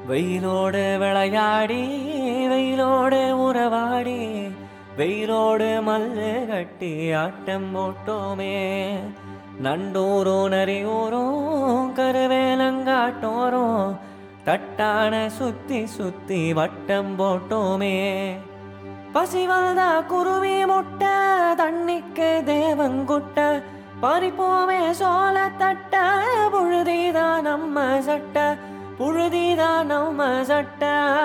வெயிலோடு விளையாடி வெயிலோடு உறவாடி வெயிலோடு மல்லு கட்டி ஆட்டம் போட்டோமே நண்டூரும் நரியூரும் கருவேலங்காட்டோரும் தட்டான சுத்தி சுத்தி வட்டம் போட்டோமே பசிவல்தா குருவி முட்டை தண்ணிக்கு தேவங்குட்ட பறிப்போமே சோள தட்ட புழுதிதா நம்ம சட்ட புழுதிதா நம்ம சட்ட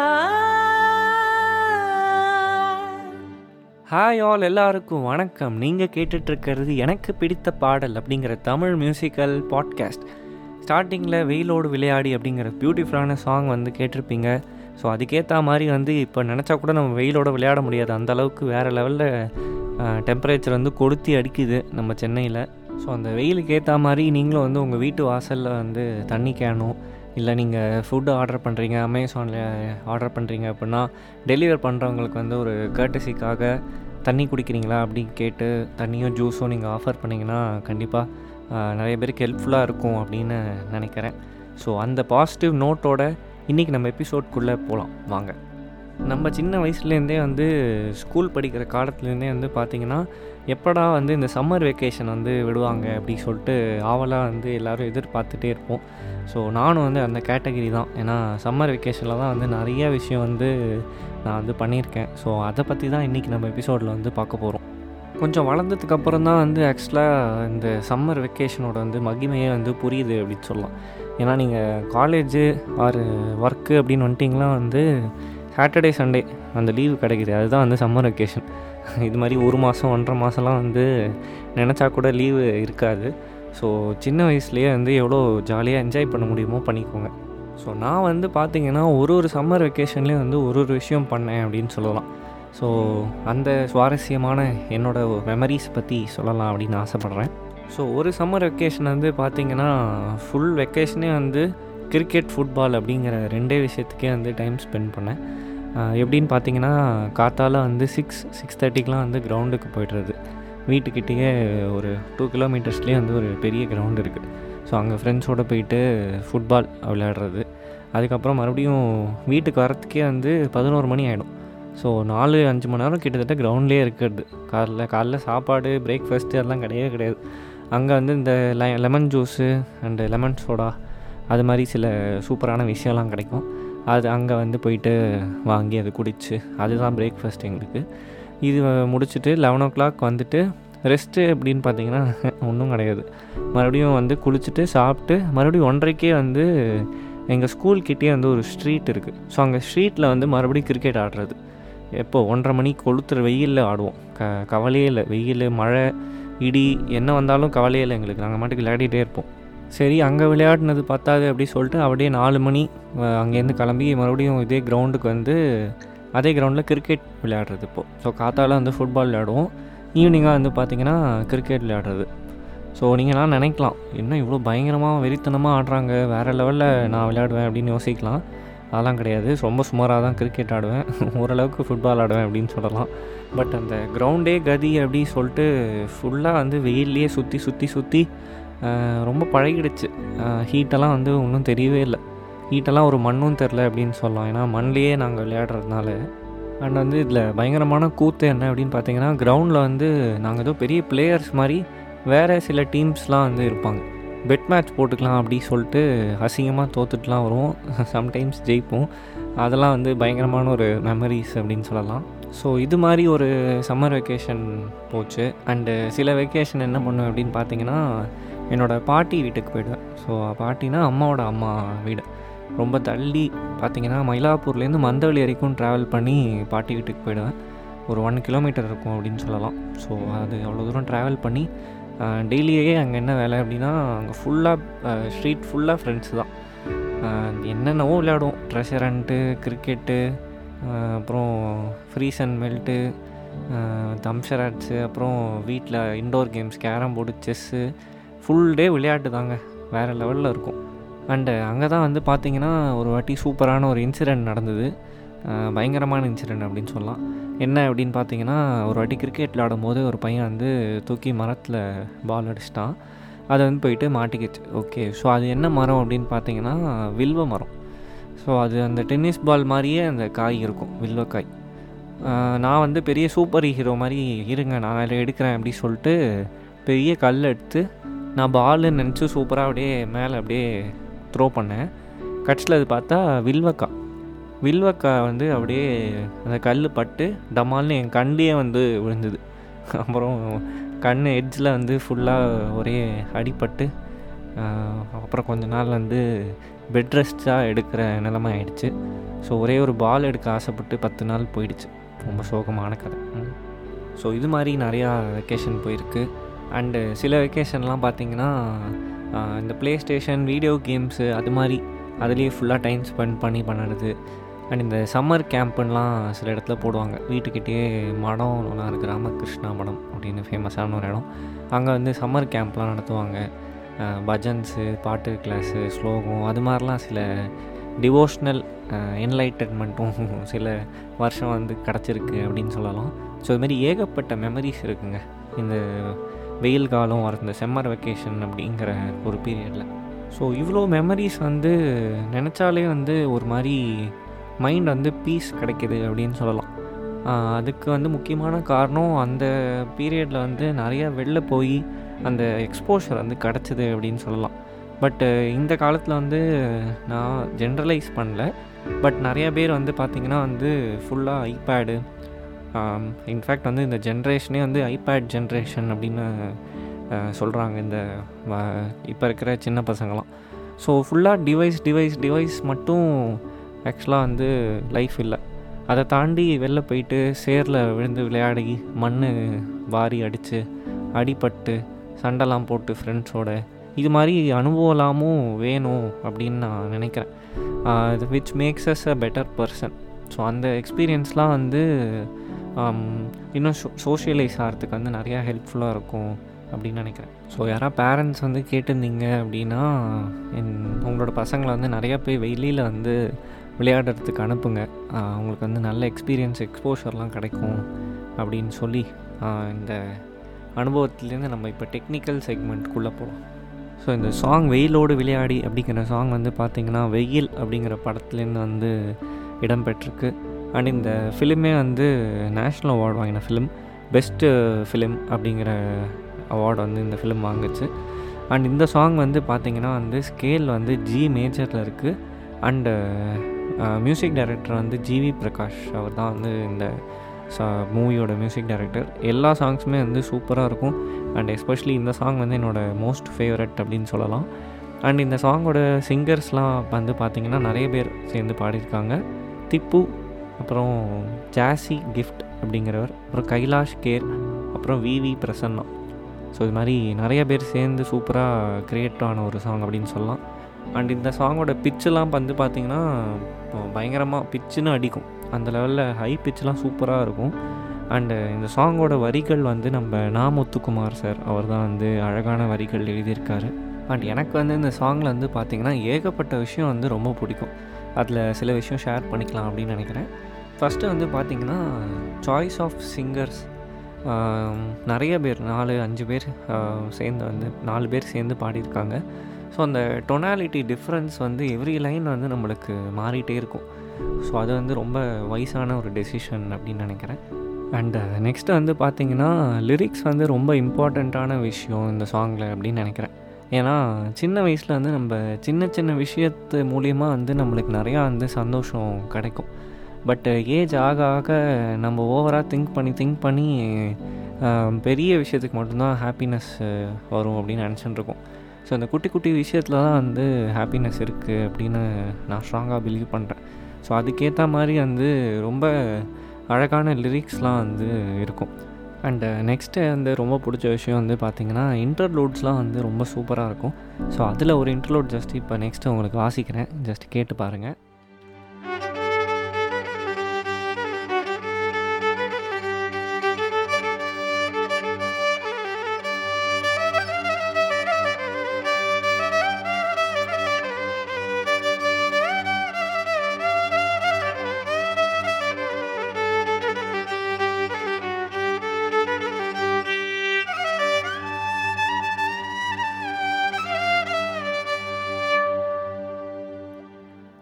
ஹாய் ஆல் எல்லாருக்கும் வணக்கம் நீங்கள் கேட்டுட்ருக்கிறது எனக்கு பிடித்த பாடல் அப்படிங்கிற தமிழ் மியூசிக்கல் பாட்காஸ்ட் ஸ்டார்டிங்கில் வெயிலோடு விளையாடி அப்படிங்கிற பியூட்டிஃபுல்லான சாங் வந்து கேட்டிருப்பீங்க ஸோ அதுக்கேற்ற மாதிரி வந்து இப்போ நினச்சா கூட நம்ம வெயிலோட விளையாட முடியாது அந்த அளவுக்கு வேறு லெவலில் டெம்பரேச்சர் வந்து கொளுத்தி அடிக்குது நம்ம சென்னையில் ஸோ அந்த வெயிலுக்கு ஏற்ற மாதிரி நீங்களும் வந்து உங்கள் வீட்டு வாசலில் வந்து தண்ணி கேனும் இல்லை நீங்கள் ஃபுட்டு ஆர்டர் பண்ணுறீங்க அமேசானில் ஆர்டர் பண்ணுறீங்க அப்படின்னா டெலிவர் பண்ணுறவங்களுக்கு வந்து ஒரு கேட்டசிக்காக தண்ணி குடிக்கிறீங்களா அப்படின்னு கேட்டு தண்ணியும் ஜூஸும் நீங்கள் ஆஃபர் பண்ணிங்கன்னா கண்டிப்பாக நிறைய பேருக்கு ஹெல்ப்ஃபுல்லாக இருக்கும் அப்படின்னு நினைக்கிறேன் ஸோ அந்த பாசிட்டிவ் நோட்டோட இன்றைக்கி நம்ம எபிசோட்குள்ளே போகலாம் வாங்க நம்ம சின்ன வயசுலேருந்தே வந்து ஸ்கூல் படிக்கிற காலத்துலேருந்தே வந்து பார்த்திங்கன்னா எப்படா வந்து இந்த சம்மர் வெக்கேஷன் வந்து விடுவாங்க அப்படி சொல்லிட்டு ஆவலாக வந்து எல்லோரும் எதிர்பார்த்துட்டே இருப்போம் ஸோ நானும் வந்து அந்த கேட்டகரி தான் ஏன்னா சம்மர் வெக்கேஷனில் தான் வந்து நிறைய விஷயம் வந்து நான் வந்து பண்ணியிருக்கேன் ஸோ அதை பற்றி தான் இன்றைக்கி நம்ம எபிசோடில் வந்து பார்க்க போகிறோம் கொஞ்சம் வளர்ந்ததுக்கு அப்புறம் தான் வந்து ஆக்சுவலாக இந்த சம்மர் வெக்கேஷனோட வந்து மகிமையே வந்து புரியுது அப்படின்னு சொல்லலாம் ஏன்னா நீங்கள் காலேஜு ஆர் ஒர்க்கு அப்படின்னு வந்துட்டிங்களா வந்து சாட்டர்டே சண்டே அந்த லீவு கிடைக்குது அதுதான் வந்து சம்மர் வெக்கேஷன் இது மாதிரி ஒரு மாதம் ஒன்றரை மாதம்லாம் வந்து நினச்சா கூட லீவு இருக்காது ஸோ சின்ன வயசுலேயே வந்து எவ்வளோ ஜாலியாக என்ஜாய் பண்ண முடியுமோ பண்ணிக்கோங்க ஸோ நான் வந்து பார்த்திங்கன்னா ஒரு ஒரு சம்மர் வெக்கேஷன்லேயும் வந்து ஒரு ஒரு விஷயம் பண்ணேன் அப்படின்னு சொல்லலாம் ஸோ அந்த சுவாரஸ்யமான என்னோடய மெமரிஸ் பற்றி சொல்லலாம் அப்படின்னு ஆசைப்பட்றேன் ஸோ ஒரு சம்மர் வெக்கேஷன் வந்து பார்த்திங்கன்னா ஃபுல் வெக்கேஷனே வந்து கிரிக்கெட் ஃபுட்பால் அப்படிங்கிற ரெண்டே விஷயத்துக்கே வந்து டைம் ஸ்பெண்ட் பண்ணேன் எப்படின்னு பார்த்தீங்கன்னா காத்தால் வந்து சிக்ஸ் சிக்ஸ் தேர்ட்டிக்கெலாம் வந்து கிரவுண்டுக்கு போய்ட்டுறது வீட்டுக்கிட்டேயே ஒரு டூ கிலோமீட்டர்ஸ்லேயே வந்து ஒரு பெரிய கிரவுண்ட் இருக்குது ஸோ அங்கே ஃப்ரெண்ட்ஸோடு போயிட்டு ஃபுட்பால் விளையாடுறது அதுக்கப்புறம் மறுபடியும் வீட்டுக்கு வரத்துக்கே வந்து பதினோரு மணி ஆகிடும் ஸோ நாலு அஞ்சு மணி நேரம் கிட்டத்தட்ட கிரவுண்ட்லேயே இருக்கிறது காலைல காலைல சாப்பாடு பிரேக்ஃபாஸ்ட்டு அதெல்லாம் கிடையவே கிடையாது அங்கே வந்து இந்த லெ lemon juice and lemon soda அது மாதிரி சில சூப்பரான விஷயம்லாம் கிடைக்கும் அது அங்கே வந்து போயிட்டு வாங்கி அதை குடிச்சு அதுதான் பிரேக்ஃபாஸ்ட் எங்களுக்கு இது முடிச்சுட்டு லெவன் ஓ கிளாக் வந்துட்டு ரெஸ்ட்டு அப்படின்னு பார்த்தீங்கன்னா ஒன்றும் கிடையாது மறுபடியும் வந்து குளிச்சுட்டு சாப்பிட்டு மறுபடியும் ஒன்றரைக்கே வந்து எங்கள் ஸ்கூல்கிட்டே வந்து ஒரு ஸ்ட்ரீட் இருக்குது ஸோ அங்கே ஸ்ட்ரீட்டில் வந்து மறுபடியும் கிரிக்கெட் ஆடுறது எப்போ ஒன்றரை மணி கொளுத்துற வெயிலில் ஆடுவோம் க கவலையே இல்லை வெயில் மழை இடி என்ன வந்தாலும் கவலையே இல்லை எங்களுக்கு நாங்கள் மாட்டுக்கு விளையாடிட்டே இருப்போம் சரி அங்கே விளையாடினது பத்தாது அப்படி சொல்லிட்டு அப்படியே நாலு மணி அங்கேருந்து கிளம்பி மறுபடியும் இதே கிரவுண்டுக்கு வந்து அதே கிரவுண்டில் கிரிக்கெட் விளையாடுறது இப்போது ஸோ காத்தால் வந்து ஃபுட்பால் விளையாடுவோம் ஈவினிங்காக வந்து பார்த்திங்கன்னா கிரிக்கெட் விளையாடுறது ஸோ நீங்களாம் நினைக்கலாம் என்ன இவ்வளோ பயங்கரமாக வெறித்தனமாக ஆடுறாங்க வேறு லெவலில் நான் விளையாடுவேன் அப்படின்னு யோசிக்கலாம் அதெல்லாம் கிடையாது ரொம்ப சுமாராக தான் கிரிக்கெட் ஆடுவேன் ஓரளவுக்கு ஃபுட்பால் ஆடுவேன் அப்படின்னு சொல்லலாம் பட் அந்த கிரவுண்டே கதி அப்படி சொல்லிட்டு ஃபுல்லாக வந்து வெயில்லையே சுற்றி சுற்றி சுற்றி ரொம்ப பழகிடுச்சு ஹீட்டெல்லாம் வந்து ஒன்றும் தெரியவே இல்லை ஹீட்டெல்லாம் ஒரு மண்ணும் தெரில அப்படின்னு சொல்லலாம் ஏன்னா மண்லேயே நாங்கள் விளையாடுறதுனால அண்ட் வந்து இதில் பயங்கரமான கூத்து என்ன அப்படின்னு பார்த்தீங்கன்னா கிரவுண்டில் வந்து நாங்கள் ஏதோ பெரிய பிளேயர்ஸ் மாதிரி வேறு சில டீம்ஸ்லாம் வந்து இருப்பாங்க பெட் மேட்ச் போட்டுக்கலாம் அப்படி சொல்லிட்டு அசிங்கமாக தோத்துட்டுலாம் வருவோம் சம்டைம்ஸ் ஜெயிப்போம் அதெல்லாம் வந்து பயங்கரமான ஒரு மெமரிஸ் அப்படின்னு சொல்லலாம் ஸோ இது மாதிரி ஒரு சம்மர் வெக்கேஷன் போச்சு அண்டு சில வெக்கேஷன் என்ன பண்ணுவேன் அப்படின்னு பார்த்தீங்கன்னா என்னோடய பாட்டி வீட்டுக்கு போயிடுவேன் ஸோ பாட்டினா அம்மாவோட அம்மா வீடு ரொம்ப தள்ளி பார்த்திங்கன்னா மயிலாப்பூர்லேருந்து மந்தவெளி வரைக்கும் ட்ராவல் பண்ணி பாட்டி வீட்டுக்கு போயிடுவேன் ஒரு ஒன் கிலோமீட்டர் இருக்கும் அப்படின்னு சொல்லலாம் ஸோ அது அவ்வளோ தூரம் ட்ராவல் பண்ணி டெய்லியே அங்கே என்ன வேலை அப்படின்னா அங்கே ஃபுல்லாக ஸ்ட்ரீட் ஃபுல்லாக ஃப்ரெண்ட்ஸ் தான் என்னென்னவோ விளையாடுவோம் ட்ரெஷரண்ட்டு கிரிக்கெட்டு அப்புறம் ஃப்ரீஸ் அண்ட் மெல்ட்டு தம்ஷராட்ஸு அப்புறம் வீட்டில் indoor games carrom board chess full day விளையாட்டு தாங்க வேறு லெவலில் இருக்கும் அண்டு அங்கே தான் வந்து பார்த்திங்கன்னா ஒரு வாட்டி சூப்பரான ஒரு இன்சிடெண்ட் நடந்தது பயங்கரமான இன்சிடெண்ட் அப்படின்னு சொல்லலாம் என்ன அப்படின்னு பார்த்தீங்கன்னா ஒரு வாட்டி கிரிக்கெட் விளாடும் போது ஒரு பையன் வந்து தூக்கி மரத்தில் பால் அடிச்சிட்டான் அதை வந்து போயிட்டு மாட்டிக்கிச்சு ஓகே ஸோ அது என்ன மரம் அப்படின்னு பார்த்தீங்கன்னா வில்வ மரம் ஸோ அது அந்த டென்னிஸ் பால் மாதிரியே அந்த காய் இருக்கும் வில்வக்காய் ஆஹ் நான் வந்து பெரிய சூப்பர் ஹீரோ மாதிரி இருங்க நான் அதில் எடுக்கிறேன் அப்படி சொல்லிட்டு பெரிய கல் எடுத்து நான் பால்னு நினச்சி சூப்பராக அப்படியே மேலே அப்படியே த்ரோ பண்ணேன் கட்சியில் அது பார்த்தா வில்வக்காய் வில்வக்காய் வந்து அப்படியே அந்த கல் பட்டு டமால்னு என் கண்லேயே வந்து விழுந்தது அப்புறம் கண் எட்ஜில் வந்து ஃபுல்லாக ஒரே அடிபட்டு ஆஹ் அப்புறம் கொஞ்ச நாள் வந்து பெட் ரெஸ்ட்டாக எடுக்கிற நிலமை ஆயிடுச்சு ஸோ ஒரே ஒரு பால் எடுக்க ஆசைப்பட்டு பத்து நாள் போயிடுச்சு ரொம்ப சோகமான கதை ஸோ இது மாதிரி நிறையா வெக்கேஷன் போயிருக்கு அண்டு சில வெக்கேஷன்லாம் பார்த்தீங்கன்னா ஆஹ் இந்த ப்ளே ஸ்டேஷன் வீடியோ கேம்ஸு அது மாதிரி அதுலேயே ஃபுல்லாக டைம் ஸ்பெண்ட் பண்ணி பண்ணுறது அண்ட் இந்த சம்மர் கேம்ப்புன்னெலாம் சில இடத்துல போடுவாங்க வீட்டுக்கிட்டேயே மடம் ஒன்று இருக்குது ராமகிருஷ்ணா மடம் அப்படின்னு ஃபேமஸான ஒரு இடம் அங்கே வந்து சம்மர் கேம்ப்லாம் நடத்துவாங்க அஹ் பஜன்ஸு பாட்டு கிளாஸு ஸ்லோகம் அது மாதிரிலாம் சில டிவோஷ்னல் என்லைட்டன்மெண்ட்டும் சில வருஷம் வந்து கிடச்சிருக்கு அப்படின்னு சொல்லலாம் ஸோ இது மாதிரி ஏகப்பட்ட மெமரிஸ் இருக்குங்க இந்த வெயில் காலம் வர இந்த செம்மர் வெக்கேஷன் அப்படிங்கிற ஒரு பீரியடில் ஸோ இவ்வளோ மெமரிஸ் வந்து நினச்சாலே வந்து ஒரு மாதிரி மைண்ட் வந்து பீஸ் கிடைக்கிது அப்படின்னு சொல்லலாம் ஆஹ் அதுக்கு வந்து முக்கியமான காரணம் அந்த பீரியடில் வந்து நிறைய வெளில போய் அந்த எக்ஸ்போஷர் வந்து கிடச்சிது அப்படின்னு சொல்லலாம் பட்டு இந்த காலத்தில் வந்து நான் ஜென்ரலைஸ் பண்ணல பட் நிறைய பேர் வந்து பார்த்திங்கன்னா வந்து ஃபுல்லாக ஐபேடு இன்ஃபேக்ட் வந்து இந்த ஜென்ரேஷனே வந்து ஐபேட் ஜென்ரேஷன் அப்படின்னு சொல்கிறாங்க இந்த இப்போ இருக்கிற சின்ன பசங்களாம் ஸோ ஃபுல்லாக டிவைஸ் டிவைஸ் டிவைஸ் மட்டும் ஆக்சுவலாக வந்து லைஃப் இல்லை அதை தாண்டி வெளில போயிட்டு சேரில் விழுந்து விளையாடி மண் வாரி அடித்து அடிபட்டு சண்டைலாம் போட்டு ஃப்ரெண்ட்ஸோட இது மாதிரி அனுபவலாமும் வேணும் அப்படின்னு நான் நினைக்கிறேன் இது which makes us a better person so அந்த எக்ஸ்பீரியன்ஸ்லாம் வந்து ஆம், இன்னும் சோ சோஷியலைஸ் ஆகிறதுக்கு வந்து நிறையா ஹெல்ப்ஃபுல்லாக இருக்கும் அப்படின்னு நினைக்கிறேன் ஸோ யாராவது பேரண்ட்ஸ் வந்து கேட்டிருந்தீங்க அப்படின்னா என் உங்களோட பசங்களை வந்து நிறையா போய் வெளியில் வந்து விளையாடுறதுக்கு அனுப்புங்க ஆஹ் உங்களுக்கு வந்து நல்ல எக்ஸ்பீரியன்ஸ் எக்ஸ்போஷர்லாம் கிடைக்கும் அப்படின்னு சொல்லி ஆஹ் இந்த அனுபவத்துலேருந்து நம்ம இப்போ டெக்னிக்கல் செக்மெண்ட்குள்ளே போகலாம் ஸோ இந்த சாங் வெயிலோடு விளையாடி அப்படிங்கிற சாங் வந்து பார்த்திங்கன்னா வெயில் அப்படிங்கிற படத்துலேருந்து வந்து இடம்பெற்றிருக்கு அண்ட் இந்த ஃபிலிமே வந்து நேஷ்னல் அவார்டு வாங்கின ஃபிலிம் பெஸ்ட்டு ஃபிலிம் அப்படிங்கிற அவார்டு வந்து இந்த ஃபிலிம் வாங்குச்சு அண்ட் இந்த சாங் வந்து பார்த்திங்கன்னா வந்து ஸ்கேல் வந்து ஜி மேஜரில் இருக்குது அண்டு மியூசிக் டைரக்டர் வந்து ஜிவி பிரகாஷ் அவர் தான் வந்து இந்த சா மூவியோட மியூசிக் டைரக்டர் எல்லா சாங்ஸுமே வந்து சூப்பராக இருக்கும் அண்ட் எஸ்பெஷலி இந்த சாங் வந்து என்னோடய மோஸ்ட் ஃபேவரட் அப்படின்னு சொல்லலாம் அண்ட் இந்த சாங்கோட சிங்கர்ஸ்லாம் வந்து பார்த்திங்கன்னா நிறைய பேர் சேர்ந்து பாடியிருக்காங்க திப்பு அப்புறம் ஜாசி கிஃப்ட் அப்படிங்கிறவர் அப்புறம் கைலாஷ் கேர் அப்புறம் விவி பிரசன்னா ஸோ இது மாதிரி நிறைய பேர் சேர்ந்து சூப்பராக க்ரியேட் ஆன ஒரு சாங் அப்படின்னு சொல்லலாம் அண்ட் இந்த சாங்கோட பிச்செல்லாம் வந்து பார்த்திங்கன்னா பயங்கரமாக பிச்சுன்னு அடிக்கும் அந்த லெவலில் ஹை பிச்செலாம் சூப்பராக இருக்கும் அண்டு இந்த சாங்கோட வரிகள் வந்து நம்ம நா முத்துக்குமார் சார் அவர் தான் வந்து அழகான வரிகள் எழுதியிருக்காரு அண்ட் எனக்கு வந்து இந்த சாங்கில் வந்து பார்த்திங்கன்னா ஏகப்பட்ட விஷயம் வந்து ரொம்ப பிடிக்கும் அதில் சில விஷயம் ஷேர் பண்ணிக்கலாம் அப்படின்னு நினைக்கிறேன் ஃபஸ்ட்டு வந்து பார்த்திங்கன்னா சாய்ஸ் ஆஃப் சிங்கர்ஸ் நிறைய பேர் நாலு அஞ்சு பேர் ஆஹ், சேர்ந்து வந்து நாலு பேர் சேர்ந்து பாடியிருக்காங்க ஸோ அந்த டொனாலிட்டி டிஃப்ரென்ஸ் வந்து எவ்ரி லைன் வந்து நம்மளுக்கு மாறிட்டே இருக்கும் ஸோ அது வந்து ரொம்ப வயசான ஒரு டெசிஷன் அப்படின்னு நினைக்கிறேன் அண்டு நெக்ஸ்ட்டு வந்து பார்த்திங்கன்னா லிரிக்ஸ் வந்து ரொம்ப இம்பார்ட்டண்ட்டான விஷயம் இந்த சாங்கில் அப்படின்னு நினைக்கிறேன் ஏன்னா சின்ன வயசில் வந்து நம்ம சின்ன சின்ன விஷயத்து மூலிமா வந்து நம்மளுக்கு நிறையா வந்து சந்தோஷம் கிடைக்கும் பட் ஏஜ் ஆக ஆக நம்ம ஓவராக திங்க் பண்ணி திங்க் பண்ணி ஆஹ், பெரிய விஷயத்துக்கு மட்டும்தான் ஹாப்பினஸ் வரும் அப்படின்னு நினச்சிட்டு இருக்கோம் ஸோ அந்த குட்டி குட்டி விஷயத்தில் தான் வந்து ஹாப்பினஸ் இருக்குது அப்படின்னு நான் ஸ்ட்ராங்காக பிலீவ் பண்ணுறேன் ஸோ அதுக்கேற்ற மாதிரி வந்து ரொம்ப அழகான லிரிக்ஸ்லாம் வந்து இருக்கும் அண்டு நெக்ஸ்ட்டு வந்து ரொம்ப பிடிச்ச விஷயம் வந்து பார்த்திங்கன்னா இன்டர்லூட்ஸ்லாம் வந்து ரொம்ப சூப்பராக இருக்கும் ஸோ அதில் ஒரு இன்டர்லூட் ஜஸ்ட் இப்போ நெக்ஸ்ட்டு உங்களுக்கு வாசிக்கிறேன் ஜஸ்ட் கேட்டு பாருங்கள்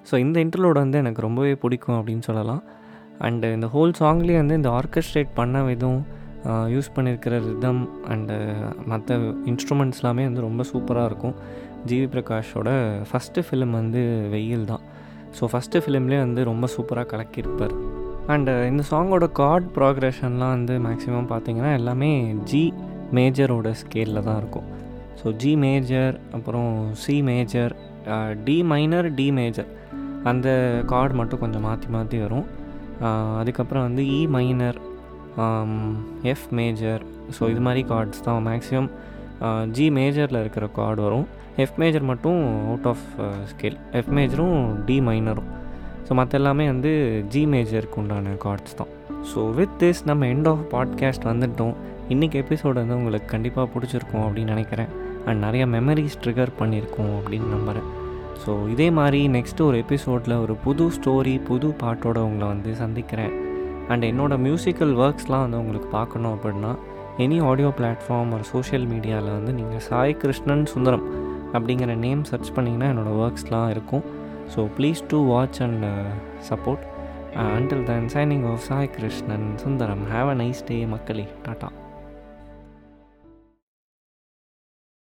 ஸோ இந்த இன்டர்லோட வந்து எனக்கு ரொம்பவே பிடிக்கும் அப்படின்னு சொல்லலாம் அண்டு இந்த ஹோல் சாங்லேயே வந்து இந்த ஆர்கஸ்ட்ரேட் பண்ண விதம் யூஸ் பண்ணியிருக்கிற ரிதம் அண்டு மற்ற இன்ஸ்ட்ருமெண்ட்ஸ் எல்லாமே வந்து ரொம்ப சூப்பராக இருக்கும் ஜிவி பிரகாஷோட ஃபஸ்ட்டு ஃபிலிம் வந்து வெயில் தான் ஸோ ஃபஸ்ட்டு ஃபிலிம்லேயே வந்து ரொம்ப சூப்பராக கலக்கியிருப்பார் அண்டு இந்த சாங்கோட கார்ட் ப்ராக்ரெஷன்லாம் வந்து மேக்ஸிமம் பார்த்திங்கன்னா எல்லாமே ஜி மேஜரோட ஸ்கேலில் தான் இருக்கும் ஸோ ஜி மேஜர் அப்புறம் C major D minor D major அந்த கார்டு மட்டும் கொஞ்சம் மாற்றி மாற்றி வரும் அதுக்கப்புறம் வந்து E minor F major so இது மாதிரி கார்ட்ஸ் தான் மேக்ஸிமம் ஜி மேஜரில் இருக்கிற கார்டு வரும் எஃப் மேஜர் மட்டும் அவுட் ஆஃப் ஸ்கேல் எஃப் மேஜரும் டி மைனரும் ஸோ மற்ற எல்லாமே வந்து ஜி மேஜருக்கு உண்டான கார்ட்ஸ் தான் ஸோ வித் திஸ் நம்ம எண்ட் ஆஃப் பாட்காஸ்ட் வந்துட்டோம் இன்றைக்கி எபிசோடு வந்து உங்களுக்கு கண்டிப்பாக பிடிச்சிருக்கும் அப்படின்னு நினைக்கிறேன் அண்ட் நிறைய மெமரிஸ் ட்ரிகர் பண்ணியிருக்கோம் அப்படின்னு நம்புகிறேன் ஸோ இதே மாதிரி நெக்ஸ்ட்டு ஒரு எபிசோடில் ஒரு புது ஸ்டோரி புது பாட்டோட உங்களை வந்து சந்திக்கிறேன் அண்ட் என்னோடய மியூசிக்கல் ஒர்க்ஸ்லாம் வந்து உங்களுக்கு பார்க்கணும் அப்படின்னா எனி ஆடியோ பிளாட்ஃபார்ம் ஒரு சோஷியல் மீடியாவில் வந்து நீங்கள் சாய் கிருஷ்ணன் சுந்தரம் அப்படிங்கிற நேம் சர்ச் பண்ணிங்கன்னா என்னோடய ஒர்க்ஸ்லாம் இருக்கும் so please do watch and support until then signing off Sai Krishnan Sundaram have a nice day மக்களே டாட்டா